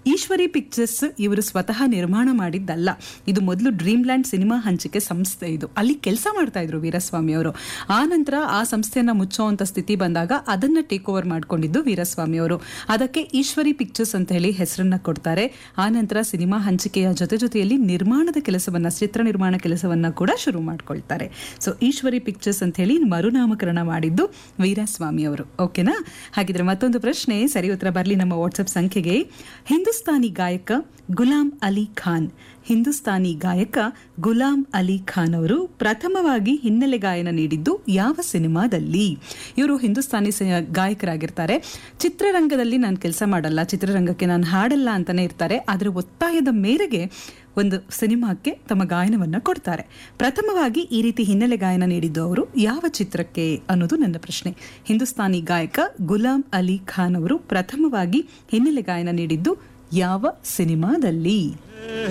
Eshwari pictures ಇವರು ಸ್ವತಃ ನಿರ್ಮಾಣ ಮಾಡಿದ್ದಲ್ಲ ಇದು ಮೊದಲು ಡ್ರೀಮ್ ಲ್ಯಾಂಡ್ ಸಿನಿಮಾ ಹಂಚಿಕೆ ಸಂಸ್ಥೆ ಇದು ಅಲ್ಲಿ ಕೆಲಸ ಮಾಡ್ತಾ ಇದ್ರು ವೀರಸ್ವಾಮಿ ಅವರು ಆ ನಂತರ ಆ ಸಂಸ್ಥೆಯನ್ನ ಮುಚ್ಚುವಂತ ಸ್ಥಿತಿ ಬಂದಾಗ ಅದನ್ನ ಟೇಕ್ ಓವರ್ ಮಾಡ್ಕೊಂಡಿದ್ದು ವೀರಸ್ವಾಮಿ ಅವರು ಅದಕ್ಕೆ ಈಶ್ವರಿ ಪಿಕ್ಚರ್ಸ್ ಅಂತ ಹೇಳಿ ಹೆಸರನ್ನ ಕೊಡ್ತಾರೆ ಆ ನಂತರ ಸಿನಿಮಾ ಹಂಚಿಕೆಯ ಜೊತೆ ಜೊತೆಯಲ್ಲಿ ನಿರ್ಮಾಣದ ಕೆಲಸವನ್ನ ಚಿತ್ರ ನಿರ್ಮಾಣ ಕೆಲಸವನ್ನ ಕೂಡ ಶುರು ಮಾಡ್ಕೊಳ್ತಾರೆ ಸೊ ಈಶ್ವರಿ ಪಿಕ್ಚರ್ಸ್ ಅಂತ ಹೇಳಿ ಮರುನಾಮಕರಣ ಮಾಡಿದ್ದು ವೀರಸ್ವಾಮಿ ಅವರು ಓಕೆನಾ ಹಾಗಿದ್ರೆ ಮತ್ತೊಂದು ಪ್ರಶ್ನೆ ಸರಿ ಉತ್ತರ ಬರಲಿ ನಮ್ಮ ವಾಟ್ಸ್ಆಪ್ ಸಂಖ್ಯೆಗೆ ಹಿಂದೂಸ್ತಾನಿ ಗಾಯಕ ಗುಲಾಂ ಅಲಿ ಖಾನ್ ಹಿಂದೂಸ್ತಾನಿ ಗಾಯಕ ಗುಲಾಂ ಅಲಿ ಖಾನ್ ಅವರು ಪ್ರಥಮವಾಗಿ ಹಿನ್ನೆಲೆ ಗಾಯನ ನೀಡಿದ್ದು ಯಾವ ಸಿನಿಮಾದಲ್ಲಿ ಇವರು ಹಿಂದೂಸ್ತಾನಿ ಸ- ಗಾಯಕರಾಗಿರ್ತಾರೆ ಚಿತ್ರರಂಗದಲ್ಲಿ ನಾನು ಕೆಲಸ ಮಾಡಲ್ಲ ಚಿತ್ರರಂಗಕ್ಕೆ ನಾನು ಹಾಡಲ್ಲ ಅಂತಾನೆ ಇರ್ತಾರೆ ಅದರ ಒತ್ತಾಯದ ಮೇರೆಗೆ ಒಂದು ಸಿನಿಮಾಕ್ಕೆ ತಮ್ಮ ಗಾಯನವನ್ನ ಕೊಡ್ತಾರೆ ಪ್ರಥಮವಾಗಿ ಈ ರೀತಿ ಹಿನ್ನೆಲೆ ಗಾಯನ ನೀಡಿದ್ದು ಅವರು ಯಾವ ಚಿತ್ರಕ್ಕೆ ಅನ್ನೋದು ನನ್ನ ಪ್ರಶ್ನೆ ಹಿಂದೂಸ್ತಾನಿ ಗಾಯಕ ಗುಲಾಂ ಅಲಿ ಖಾನ್ ಅವರು ಪ್ರಥಮವಾಗಿ ಹಿನ್ನೆಲೆ ಗಾಯನ ನೀಡಿದ್ದು ಯಾವ ಸಿನಿಮಾದಲ್ಲಿ